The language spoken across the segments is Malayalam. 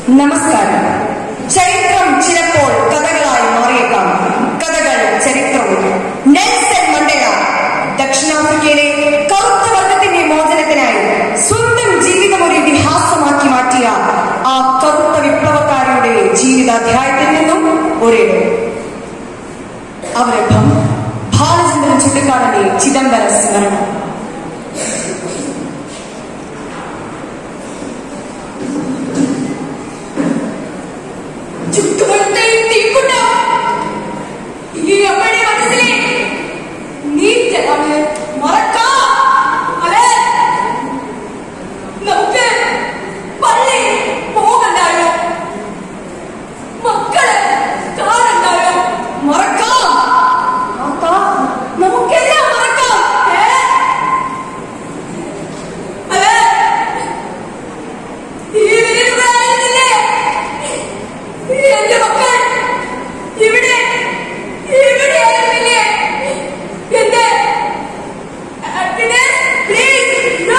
നമസ്കാരം ചരിത്രം ചിലപ്പോൾ കഥകളായി മാറിയേക്കാം കഥകൾ ചരിത്രവും നെൽസൺ മണ്ടേല ദക്ഷിണാഫ്രിക്കയിലെ കറുത്ത വർഗത്തിന്റെ മോചനത്തിനായി സ്വന്തം ജീവിതം ഒരു ഇതിഹാസമാക്കി മാറ്റിയ ആ കറുത്ത വിപ്ലവക്കാരുടെ ജീവിതാധ്യായത്തിൽ നിന്നും ഒരേടും അവരൊപ്പം ബാലചന്ദ്രൻ ചുട്ടിക്കാടന്റെ ചിദംബര സ്മരണം ചുറ്റുപുറത്തെ തീക്കുണ്ടം ഈ അമ്മയുടെ മനസ്സിലെ നീറ്റലാണ് മറക്കാം അതെ നമുക്ക് പള്ളി പോകണ്ടായോ മക്കള് കാണണ്ടായോ മറക്കാം ആത്താ, നമുക്കെല്ലാം മറക്കാം ഏ? അതെ ഈ വിരലുകളായിരുന്നില്ലേ എന്റെ മക്കൾ ഇവിടെ ഇവിടെയായിരുന്നില്ലേ എന്റെ ഹാപ്പിനെസ് പ്ലീസ് നോ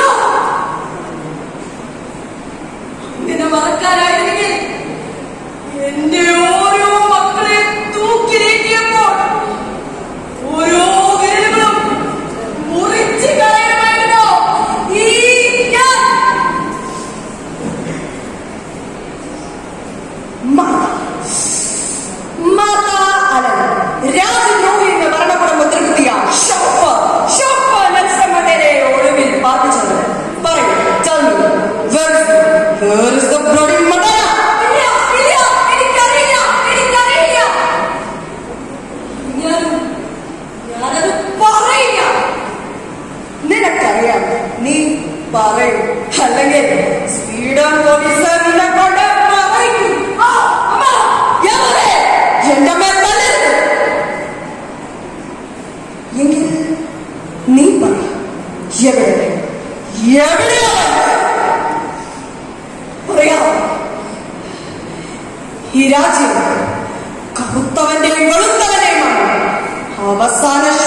ഇങ്ങനെ മറക്കാനായിരുന്നെങ്കിൽ എന്റെ ഓരോ മക്കളെ തൂക്കിലേറ്റിയപ്പോൾ ഓരോ വിരലുകളും മുറിച്ച് കളയണമായിരുന്നോ ഈ ഞാൻ മാതാ അലൻ രാജദ്രോഹി എന്ന് ഭരണകൂടം മുദ്രകുത്തിയ ഷോപ്പ് ഷോപ്പ് നെൽസൺ മണ്ടേലയെ ഒളിവിൽ പാർപ്പിച്ചത് പറയൂ tell me, where is where is the bloody Mandela? ഇല്ല, ഇല്ല, എനിക്കറിയില്ല, എനിക്കറിയില്ല. ഞാൻ ഞാനത് പറയില്ല നിനക്കറിയാം നീ പറയും അല്ലെങ്കിൽ സ്വീഡൻ പോലീസുകാരനെ കൊണ്ട് പറയിക്കും ആ, അമ്മ, എവിടെ? എന്റെ മേൽ തല്ലരുത്. എങ്കിൽ നീ പറ എവിടെ എവിടെയാണ് പറയാം ഈ രാജ്യം കറുത്തവന്റെയും വെളുത്തവന്റെയുമാണ് അവസാന